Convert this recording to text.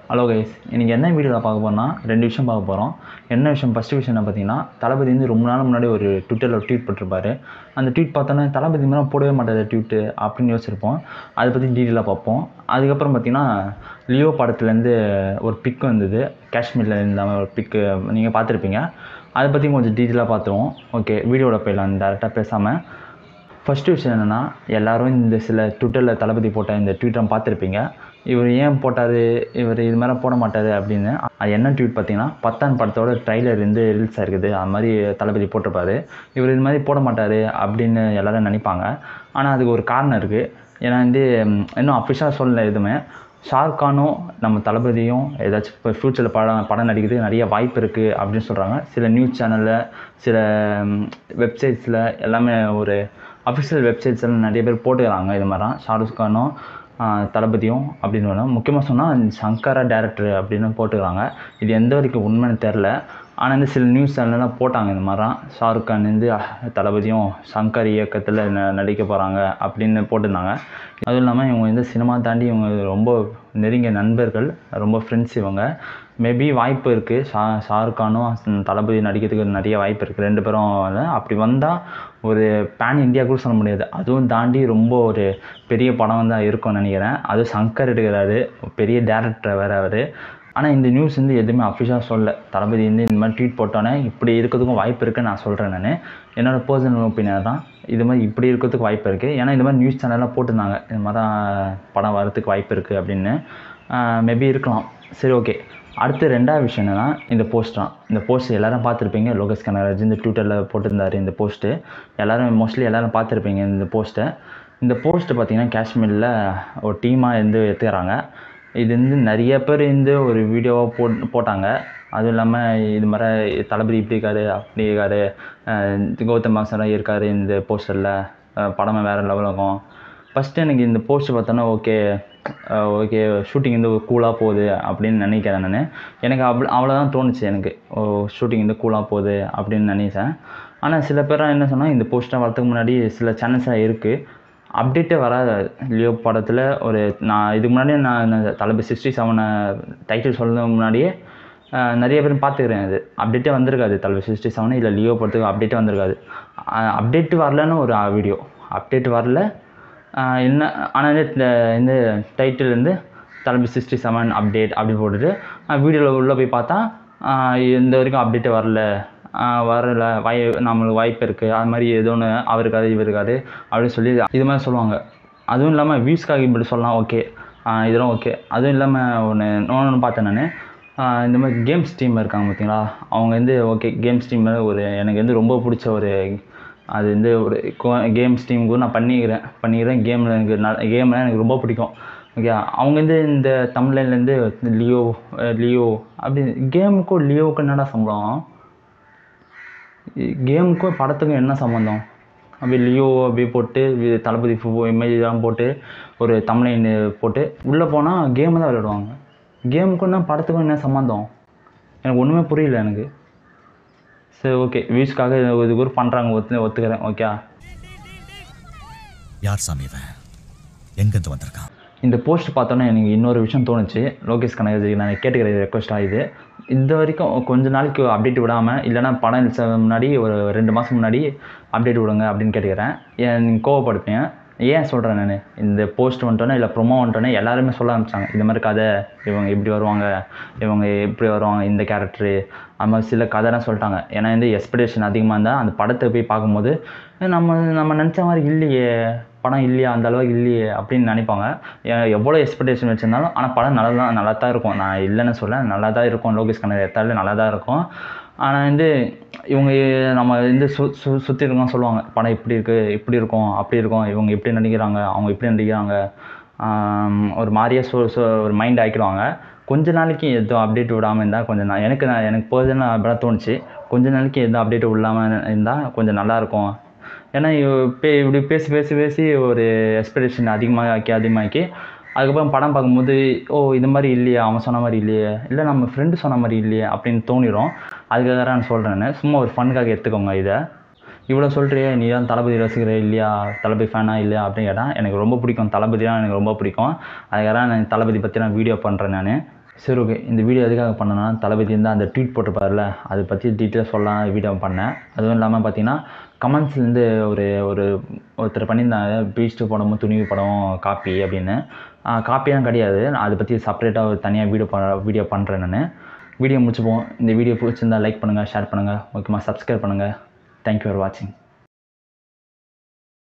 hello guys இன்றைக்கி என்ன வீடியோவில் பார்க்க போறோம்னா ரெண்டு விஷயம் பார்க்க போகிறோம் என்ன விஷயம் ஃபஸ்ட்டு விஷயம் என்ன பார்த்தீங்கன்னா தளபதி வந்து ரொம்ப நாள் முன்னாடி ஒரு ட்விட்டரில் ட்வீட் போட்டிருப்பாரு அந்த ட்வீட் பார்த்தோன்னே தளபதி மேலே போடவே மாட்டாரு ட்வீட்டு அப்படின்னு யோசிச்சிருப்போம் அதை பற்றி டீட்டெயிலாக பார்ப்போம் அதுக்கப்புறம் பார்த்தீங்கன்னா லியோ படத்துலேருந்து ஒரு பிக் வந்தது காஷ்மீரில் இருந்த ஒரு பிக்கு நீங்கள் பார்த்துருப்பீங்க அதை பற்றி கொஞ்சம் டீட்டெயிலாக பார்த்துருவோம் ஓகே வீடியோவில் போயிடலாம் டேரெக்டாக பேசாமல் ஃபஸ்ட்டு விஷயம் என்னென்னா எல்லாரும் இந்த சில ட்விட்டரில் தளபதி போட்ட இந்த ட்வீட்டை பார்த்துருப்பீங்க இவர் ஏன் போட்டார் இவர் இது மாதிரி போட மாட்டார் அப்படின்னு அது என்ன ட்வீட் பார்த்தீங்கன்னா பத்தான் படத்தோட ட்ரைலர் வந்து ரிலீஸ் ஆயிருக்குது அது மாதிரி தளபதி போட்டிருப்பாரு இவர் இது மாதிரி போட மாட்டார் அப்படின்னு எல்லாரும் நினைப்பாங்க ஆனால் அதுக்கு ஒரு காரணம் இருக்குது ஏன்னா வந்து ம், இன்னும் அஃபிஷியலாக சொல்லலை எதுவுமே ஷாருக் கானும் நம்ம தளபதியும் ஏதாச்சும் இப்போ ஃப்யூச்சரில் படம் படம் நடிக்கிறதுக்கு நிறைய வாய்ப்பு இருக்குது அப்படின்னு சொல்கிறாங்க சில நியூஸ் சேனலில் சில வெப்சைட்ஸில் எல்லாமே ஒரு அஃபிஷியல் வெப்சைட்ஸில் நிறைய பேர் போட்டுக்கிறாங்க இது மாதிரிலாம் ஷாருக் கானும் ஆஹ், தளபதியும் அப்படின்னு வேணும் முக்கியமாக சொன்னால் சங்கரா டேரக்டர் அப்படின்னு போட்டுக்கிறாங்க இது எந்த வரைக்கும் உண்மைன்னு தெரில ஆனால் இந்த சில நியூஸ் சேனல்லாம் போட்டாங்க இந்த மாதிரிலாம் ஷாருக் கான் வந்து அஹ், தளபதியும் சங்கர் இயக்கத்தில் ந நடிக்க போகிறாங்க அப்படின்னு போட்டிருந்தாங்க அதுவும் இல்லாமல் இவங்க வந்து சினிமா தாண்டி இவங்க ரொம்ப நெருங்கிய நண்பர்கள் ரொம்ப ஃப்ரெண்ட்ஸ் இவங்க மேபி வாய்ப்பு இருக்குது ஷா ஷாருக் கானும் தளபதி நடிக்கிறதுக்கு நிறைய வாய்ப்பு இருக்குது ரெண்டு பேரும் வந்து அப்படி வந்தால் ஒரு பேன் இந்தியா கூட சொல்ல முடியாது அதுவும் தாண்டி ரொம்ப ஒரு பெரிய படம் தான் இருக்கும்னு நினைக்கிறேன் அதுவும் சங்கர் எடுக்கிறாரு பெரிய டேரக்டர் வேறு அவர் ஆனால் இந்த நியூஸ் வந்து எதுவுமே அஃபிஷியலாக சொல்ல தளபதி வந்து இந்த மாதிரி ட்வீட் போட்டோன்னே இப்படி இருக்கிறதுக்கும் வாய்ப்பு இருக்குன்னு நான் சொல்கிறேன் நான் என்னோடய பர்சனல் ஒப்பீனியன் தான் இது மாதிரி இப்படி இருக்கிறதுக்கு வாய்ப்பு இருக்குது ஏன்னா இந்த மாதிரி நியூஸ் சேனல்லாம் போட்டிருந்தாங்க இந்த மாதிரி தான் படம் வரதுக்கு வாய்ப்பு இருக்குது அப்படின்னு மேபி இருக்கலாம் சரி ஓகே அடுத்து ரெண்டாவது விஷயம் என்னென்னா இந்த போஸ்ட் தான் இந்த போஸ்ட் எல்லாரும் பார்த்துருப்பீங்க லோகேஷ் கனகராஜ் இந்த ட்விட்டரில் போட்டிருந்தாரு இந்த போஸ்ட்டு எல்லாரும் மோஸ்ட்லி எல்லாரும் பார்த்துருப்பீங்க இந்த போஸ்ட்டை இந்த போஸ்ட்டு பார்த்தீங்கன்னா காஷ்மீரில் ஒரு டீமாக இருந்து எடுத்துக்கிறாங்க இது வந்து நிறைய பேர் வந்து ஒரு வீடியோவாக போட் போட்டாங்க அதுவும் இல்லாமல் இது மாதிரி தளபதி இப்படி இருக்காரு அப்படி இருக்காரு அஹ் கௌதம் மாசரம் இருக்காரு இந்த போஸ்டரில் படமே வேறு லெவலில் இருக்கும் ஃபஸ்ட்டு எனக்கு இந்த போஸ்ட் பார்த்தோன்னா ஓகே ஓகே ஷூட்டிங் வந்து கூலாக போகுது அப்படின்னு நினைக்கிறேன் நான் எனக்கு அவ்வளோ அவ்வளோதான் தோணுச்சு எனக்கு ஓ ஷூட்டிங் வந்து கூலாக போகுது அப்படின்னு நினைச்சேன் ஆனால் சில பேர் என்ன சொன்னால் இந்த போஸ்ட்டை வரதுக்கு முன்னாடி சில சேனல்ஸாக இருக்குது அப்டேட்டே வராது லியோ படத்தில் ஒரு நான் இதுக்கு முன்னாடியே நான் நான் தளபதி சிக்ஸ்டி செவனை டைட்டில் சொல்றதுக்கு முன்னாடியே அஹ், நிறைய பேர் பார்த்துக்கிறேன் அது அப்டேட்டே வந்திருக்காது தளபதி சிக்ஸ்டி செவன் இல்லை லியோ படத்துக்கு அப்டேட்டே வந்திருக்காது அப்டேட் வரலன்னு ஒரு வீடியோ அப்டேட் வரல அஹ், என்ன ஆனால் வந்து இந்த இந்த டைட்டில் வந்து தளபதி சிக்ஸ்டி செவன் அப்டேட் அப்படி போட்டுட்டு வீடியோவில் உள்ளே போய் பார்த்தா அஹ், இந்த வரைக்கும் அப்டேட்டே வரல ஆஹ் வரல வாய் நம்மளுக்கு வாய்ப்பு இருக்குது அது மாதிரி ஏதோ ஒன்று அவருக்காது இவருக்காது அப்படின்னு சொல்லி இது மாதிரி சொல்லுவாங்க அதுவும் இல்லாமல் வியூஸ்க்காக இப்படி சொல்லலாம் ஓகே இதெல்லாம் ஓகே அதுவும் இல்லாமல் ஒன்று இன்னொன்று பார்த்தேன் நான் இந்த மாதிரி கேம்ஸ் டீம் இருக்காங்க பார்த்தீங்களா அவங்க வந்து ஓகே கேம்ஸ் டீம் ஒரு எனக்கு வந்து ரொம்ப பிடிச்ச ஒரு அது வந்து ஒரு கேம்ஸ் டீம் கூட நான் பண்ணிக்கிறேன் பண்ணிக்கிறேன் கேமில் எனக்கு கேம்லாம் எனக்கு ரொம்ப பிடிக்கும் ஓகே அவங்க வந்து இந்த தமிழ்லேருந்து லியோ அஹ் லியோ அப்படி கேமுக்கும் லியோவுக்கும் என்னடா சம்பளம் கேமுக்கும் படத்துக்கும் என்ன சம்மந்தம் அப்படியே லியோ அப்படியே போட்டு வி- தளபதி இமேஜ்லாம் போட்டு ஒரு தமிழ் போட்டு உள்ளே போனால் கேம் தான் விளையாடுவாங்க கேமுக்கும் என்ன படத்துக்கும் என்ன சம்மந்தம் எனக்கு ஒன்றுமே புரியல எனக்கு சரி ஓகே வியூஸ்க்காக இது கூட பண்ணுறாங்க ஒத்து ஒத்துக்கிறேன் ஓகே யார் சாமி இவன் எங்கேருந்து வந்திருக்கான் இந்த போஸ்ட் பார்த்தோன்னே எனக்கு இன்னொரு விஷயம் தோணுச்சு லோகேஷ் கனகராஜுக்கு நான் கேட்டுக்கிற ரெக்வஸ்ட்டாக இது இந்த வரைக்கும் கொஞ்ச நாளைக்கு அப்டேட் விடாமல் இல்லைனா படம் release ஆக முன்னாடி ஒரு ரெண்டு மாதம் முன்னாடி அப்டேட் விடுங்க அப்படின்னு கேட்டுக்கிறேன் ஏன் நீங்கள் கோவப்படுப்பீங்க ஏன் சொல்கிறேன் நான் இந்த போஸ்ட் வந்துட்டோன்னே இல்லை ப்ரொமோ வந்துட்டோன்னே எல்லாருமே சொல்ல ஆரம்பிச்சாங்க இந்த மாதிரி கதை இவங்க இப்படி வருவாங்க இவங்க எப்படி வருவாங்க இந்த கேரக்டரு அது மாதிரி சில கதைலாம் சொல்லிட்டாங்க ஏன்னா வந்து எக்ஸ்பெக்டேஷன் அதிகமாக இருந்தால் அந்த படத்தை போய் பார்க்கும்போது "ஏ, நம்ம நம்ம நினச்ச மாதிரி இல்லையே படம் இல்லையா அந்த அளவுக்கு இல்லையே அப்படின்னு நினைப்பாங்க எ- எவ்வளோ எக்ஸ்பெக்டேஷன் வச்சுருந்தாலும் ஆனால் படம் நல்லா தான் நல்லா தான் இருக்கும் நான் இல்லைன்னு சொல்ல நல்லா தான் இருக்கும் லோகேஷ் கண்ணர் எடுத்தாலும் நல்லா தான் இருக்கும் ஆனால் வந்து இவங்க நம்ம வந்து சு சு சுற்றி இருக்கோம் சொல்லுவாங்க படம் இப்படி இருக்குது இப்படி இருக்கும் அப்படி இருக்கும் இவங்க இப்படி நடிக்கிறாங்க அவங்க இப்படி நடிக்கிறாங்க ஆம், ஒரு மாதிரியே சொ சொ ஒரு மைண்ட் ஆக்கிடுவாங்க கொஞ்ச நாளைக்கு எதுவும் அப்டேட் விடாமல் இருந்தால் கொஞ்சம் நான் எனக்கு நான் எனக்கு பர்சனலாக அப்படி தான் தோணுச்சு கொஞ்ச நாளைக்கு எதுவும் அப்டேட் விடாமல் இருந்தால் கொஞ்சம் நல்லாயிருக்கும் ஏன்னா இவ- பே இப்படி பேசி பேசி பேசி ஒரு எக்ஸ்பெக்டேஷன் அதிகமாக ஆக்கி அதிகமாக்கி அதுக்கப்புறம் படம் பார்க்கும்போது ஓ இது மாதிரி இல்லையா அவன் சொன்ன மாதிரி இல்லையே இல்லை நம்ம ஃப்ரெண்டு சொன்ன மாதிரி இல்லையே அப்படின்னு தோணிடும் அதுக்காக தான் நான் சொல்கிறேன்னு சும்மா ஒரு ஃபனுக்காக எடுத்துக்கோங்க இதை இவ்வளோ சொல்கிறியே நீ தான் தளபதி ரசிக்கிற இல்லையா தளபதி ஃபேனா இல்லையா அப்படின்னு கேட்டால் எனக்கு ரொம்ப பிடிக்கும் தளபதி தான் எனக்கு ரொம்ப பிடிக்கும் அதுக்காக நான் தளபதி பற்றி நான் வீடியோ பண்ணுறேன் நான் சரி ஓகே இந்த வீடியோ எதுக்காக பண்ணேன்னா தளபதி இருந்தால் அந்த ட்வீட் போட்டிருப்பார்ல அதை பற்றி டீட்டெயிலாக சொல்லலாம் வீடியோ பண்ணேன் அதுவும் இல்லாமல் பார்த்தீங்கன்னா கமெண்ட்ஸ்லேருந்து ஒரு ஒரு ஒருத்தர் பண்ணியிருந்தாங்க பீஸ்ட்டு படமும் துணிவு படம் காப்பி அப்படின்னு காப்பியெல்லாம் கிடையாது நான் அதை பற்றி செப்பரேட்டாக ஒரு தனியாக வீடியோ ப வீடியோ பண்ணுறேன் நான் வீடியோ முடிச்சுப்போம் இந்த வீடியோ பிடிச்சிருந்தா லைக் பண்ணுங்கள் ஷேர் பண்ணுங்கள் முக்கியமாக சப்ஸ்கிரைப் பண்ணுங்கள் தேங்க்யூ ஃபார் வாட்சிங்